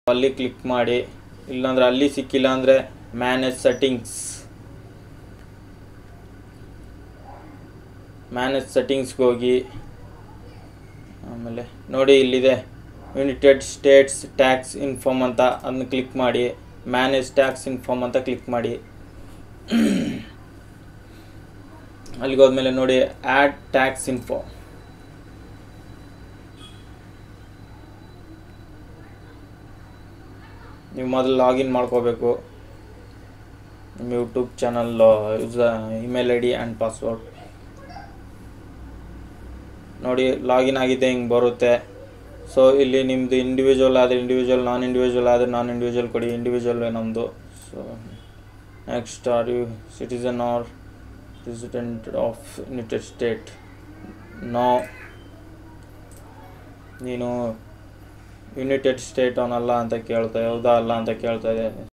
ಅಲ್ಲಿ ಕ್ಲಿಕ್ ಮಾಡಿ ಇಲ್ಲಾಂದ್ರೆ ಅಲ್ಲಿ ಸಿಕ್ಕಿಲ್ಲ ಅಂದರೆ ಮ್ಯಾನೇಜ್ ಸೆಟ್ಟಿಂಗ್ಸ್ ಮ್ಯಾನೇಜ್ ಸೆಟ್ಟಿಂಗ್ಸ್ಗೆ ಹೋಗಿ ಆಮೇಲೆ ನೋಡಿ ಇಲ್ಲಿದೆ ಯುನೈಟೆಡ್ ಸ್ಟೇಟ್ಸ್ ಟ್ಯಾಕ್ಸ್ ಇನ್ಫಾರ್ಮ್ ಅಂತ ಅದನ್ನ ಕ್ಲಿಕ್ ಮಾಡಿ ಮ್ಯಾನೇಜ್ ಟ್ಯಾಕ್ಸ್ ಇನ್ಫಾರ್ಮ್ ಅಂತ ಕ್ಲಿಕ್ ಮಾಡಿ ಅಲ್ಲಿಗೆ ಹೋದ್ಮೇಲೆ ನೋಡಿ ಆ್ಯಡ್ ಟ್ಯಾಕ್ಸ್ ಇನ್ಫೋ ನೀವು ಮೊದಲು ಲಾಗಿನ್ ಮಾಡ್ಕೋಬೇಕು ನಿಮ್ಮ YouTube channel user email I D and password ನೋಡಿ ಲಾಗಿನ್ ಆಗಿದೆ ಹಿಂಗೆ ಬರುತ್ತೆ ಸೊ ಇಲ್ಲಿ ನಿಮ್ಮದು ಇಂಡಿವಿಜುವಲ್ ಆದರೆ ಇಂಡಿವಿಜುವಲ್ ನಾನ್ ಇಂಡಿವಿಜುವಲ್ ಆದರೆ ನಾನ್ ಇಂಡಿವಿಜುವಲ್ ಕೊಡಿ ಇಂಡಿವಿಜುವಲ್ ನಮ್ಮದು so next are you citizen or resident of United State no ನೀನು ಯುನೈಟೆಡ್ ಸ್ಟೇಟ್ ಅವನಲ್ಲ ಅಂತ ಕೇಳ್ತಾ ಹೌದಾ ಅಲ್ಲ ಅಂತ ಕೇಳ್ತಾ ಇದೆ